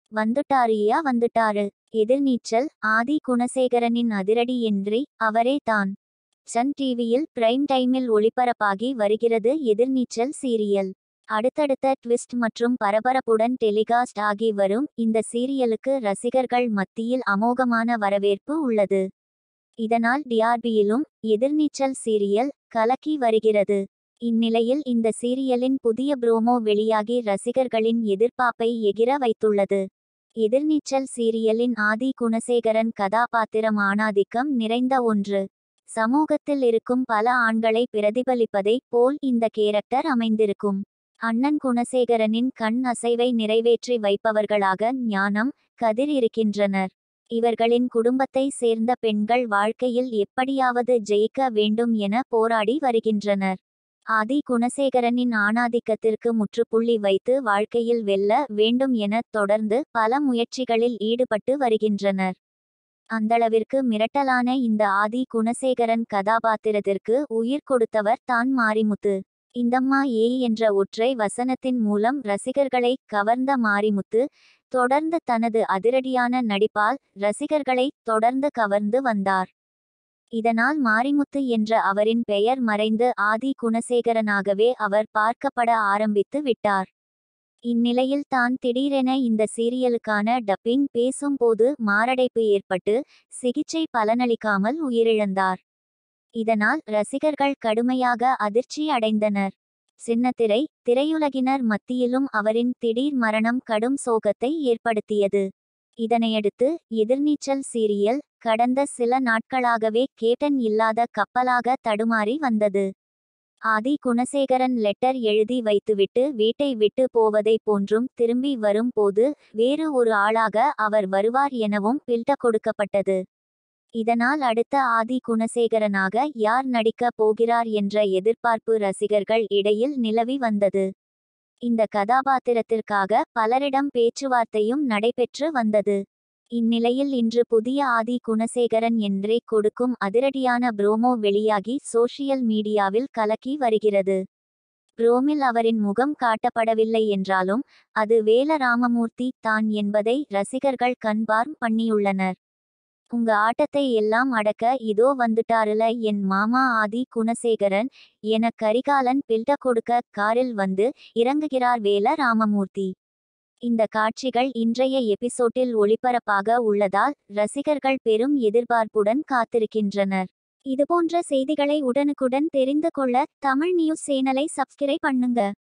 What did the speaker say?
வந்துட்டாருயா வந்துட்டாரு எதிர்நீச்சல் ஆதி குணசேகரனின் அதிரடி என்றி அவரே தான் சன் டிவியில் பிரைம் டைமில் ஒளிபரப்பாகி வருகிறது எதிர்நீச்சல் சீரியல் அடுத்தடுத்த ட்விஸ்ட் மற்றும் பரபரப்புடன் டெலிகாஸ்ட் ஆகி வரும் இந்த சீரியலுக்கு ரசிகர்கள் மத்தியில் அமோகமான வரவேற்பு உள்ளது இதனால் டிஆர்பியிலும் எதிர்நீச்சல் சீரியல் கலக்கி வருகிறது இந்நிலையில் இந்த சீரியலின் புதிய ப்ரோமோ வெளியாகி ரசிகர்களின் எதிர்பார்ப்பை எகிர வைத்துள்ளது எதிர்நீச்சல் சீரியலின் ஆதி குணசேகரன் கதாபாத்திரம் ஆணாதிக்கம் நிறைந்த ஒன்று சமூகத்தில் இருக்கும் பல ஆண்களை பிரதிபலிப்பதைப் போல் இந்த கேரக்டர் அமைந்திருக்கும் அண்ணன் குணசேகரனின் கண் அசைவை நிறைவேற்றி வைப்பவர்களாக ஞானம் கதிர் இருக்கின்றனர் இவர்களின் குடும்பத்தை சேர்ந்த பெண்கள் வாழ்க்கையில் எப்படியாவது ஜெயிக்க வேண்டும் என போராடி வருகின்றனர் ஆதி குணசேகரனின் ஆணாதிக்கத்திற்கு முற்றுப்புள்ளி வைத்து வாழ்க்கையில் வெல்ல வேண்டும் என தொடர்ந்து பல முயற்சிகளில் ஈடுபட்டு வருகின்றனர் அந்தளவிற்கு மிரட்டலான இந்த ஆதி குணசேகரன் கதாபாத்திரத்திற்கு உயிர் கொடுத்தவர் தான் மாரிமுத்து இந்தம்மா ஏய் என்ற ஒற்றை வசனத்தின் மூலம் ரசிகர்களை கவர்ந்த மாரிமுத்து தொடர்ந்து தனது அதிரடியான நடிப்பால் ரசிகர்களை தொடர்ந்து கவர்ந்து வந்தார் இதனால் மாரிமுத்து என்ற அவரின் பெயர் மறைந்து ஆதி குணசேகரனாகவே அவர் பார்க்கப்பட ஆரம்பித்து விட்டார் இந்நிலையில் தான் திடீரென இந்த சீரியலுக்கான டப்பிங் பேசும்போது மாரடைப்பு ஏற்பட்டு சிகிச்சை பலனளிக்காமல் உயிரிழந்தார் இதனால் ரசிகர்கள் கடுமையாக அதிர்ச்சி அடைந்தனர் சின்னத்திரை திரையுலகினர் மத்தியிலும் அவரின் திடீர் மரணம் கடும் சோகத்தை ஏற்படுத்தியது இதனையடுத்து எதிர்நீச்சல் சீரியல் கடந்த சில நாட்களாகவே கேப்டன் இல்லாத கப்பலாக தடுமாறி வந்தது ஆதி குணசேகரன் லெட்டர் எழுதி வைத்துவிட்டு வீட்டை விட்டு போவதை போன்றும் திரும்பி வரும் போது வேறு ஒரு ஆளாக அவர் வருவார் எனவும் பில்ட கொடுக்கப்பட்டது இதனால் அடுத்த ஆதி குணசேகரனாக யார் நடிக்கப் போகிறார் என்ற எதிர்பார்ப்பு ரசிகர்கள் இடையில் நிலவி வந்தது இந்த கதாபாத்திரத்திற்காக பலரிடம் பேச்சுவார்த்தையும் நடைபெற்று வந்தது இந்நிலையில் இன்று புதிய ஆதி குணசேகரன் என்றே கொடுக்கும் அதிரடியான ப்ரோமோ வெளியாகி சோஷியல் மீடியாவில் கலக்கி வருகிறது ப்ரோமில் அவரின் முகம் காட்டப்படவில்லை என்றாலும் அது வேல ராமமூர்த்தி தான் என்பதை ரசிகர்கள் கண்பார்ம் பண்ணியுள்ளனர் உங்க ஆட்டத்தை எல்லாம் அடக்க இதோ வந்துட்டாருல என் மாமா ஆதி குணசேகரன் என கரிகாலன் பில்ட கொடுக்க காரில் வந்து இறங்குகிறார் வேல ராமமூர்த்தி இந்த காட்சிகள் இன்றைய எபிசோட்டில் ஒளிபரப்பாக உள்ளதால் ரசிகர்கள் பெரும் எதிர்பார்ப்புடன் காத்திருக்கின்றனர் இதுபோன்ற செய்திகளை உடனுக்குடன் தெரிந்து கொள்ள தமிழ் நியூஸ் சேனலை சப்ஸ்கிரைப் பண்ணுங்க